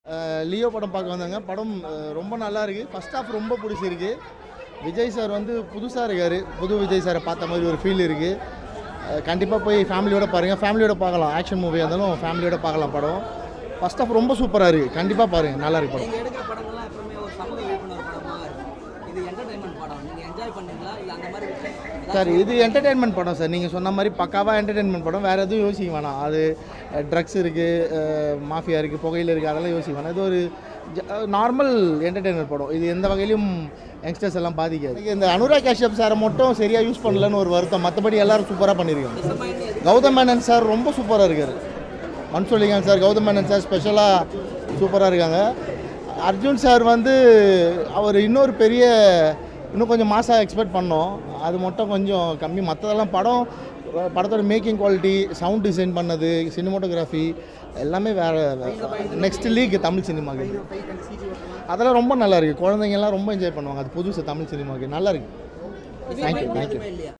அஹ் Leo படம் பார்க்க வந்தாங்க படம் அஹ், ரொம்ப நல்லா இருக்கு ஃபர்ஸ்ட் ஹாஃப் ரொம்ப பிடிச்சிருக்கு விஜய் சார் வந்து புதுசாக இருக்கார் புது விஜய் சாரை பார்த்த மாதிரி ஒரு ஃபீல் இருக்குது கண்டிப்பாக போய் ஃபேமிலியோட பாருங்கள் ஃபேமிலியோட பார்க்கலாம் ஆக்ஷன் மூவியாக இருந்தாலும் ஃபேமிலியோட பார்க்கலாம் படம் ஃபர்ஸ்ட் ஹாஃப் ரொம்ப சூப்பராக இருக்குது கண்டிப்பாக பாருங்கள் நல்லா இருக்கு படம் நீங்க எடுக்கிற படங்கள்லாம் எப்பவுமே ஒரு சமூக விழிப்புணர்வு படமா இருக்கும் இது என்டர்டைன்மெண்ட் படம் நீங்க என்ஜாய் பண்ணீங்களா இல்ல அந்த மாதிரி விஷயம் சார் இது என்டர்டெயின்மெண்ட் படம் சார் நீங்கள் சொன்ன மாதிரி பக்காவாக என்டர்டெயின்மெண்ட் படம் வேறு எதுவும் யோசிக்க வேணாம் அது ட்ரக்ஸ் இருக்குது மாஃபியா இருக்குது புகையில் இருக்குது அதெல்லாம் யோசிக்க வேணாம் இது ஒரு நார்மல் என்டர்டெயின்மெண்ட் படம் இது எந்த வகையிலும் யங்ஸ்டர்ஸ் எல்லாம் பாதிக்காது இந்த அனுராக் காஷ்யப் சாரை மட்டும் சரியாக யூஸ் பண்ணலன்னு ஒரு வருத்தம் மற்றபடி எல்லாரும் சூப்பராக பண்ணியிருக்காங்க கௌதம் மேனன் சார் ரொம்ப சூப்பராக இருக்கார் மன்சூலிகான் சார் கௌதம் மேனன் சார் ஸ்பெஷலாக சூப்பராக இருக்காங்க அர்ஜுன் சார் வந்து அவர் இன்னொரு பெரிய இன்னும் கொஞ்சம் மாசாக எக்ஸ்பெக்ட் பண்ணோம் அது மட்டும் கொஞ்சம் கம்மி மற்றதெல்லாம் படம் படத்தோட மேக்கிங் குவாலிட்டி சவுண்ட் டிசைன் பண்ணது சினிமோட்டோகிராஃபி எல்லாமே வேறு நெக்ஸ்ட் லீக் தமிழ் சினிமாக்கு அதெல்லாம் ரொம்ப நல்லா இருக்குது குழந்தைங்கலாம் ரொம்ப என்ஜாய் பண்ணுவாங்க அது புதுசு தமிழ் சினிமாக்கு நல்லா இருக்குது தேங்க்யூ தேங்க்யூ இல்லையா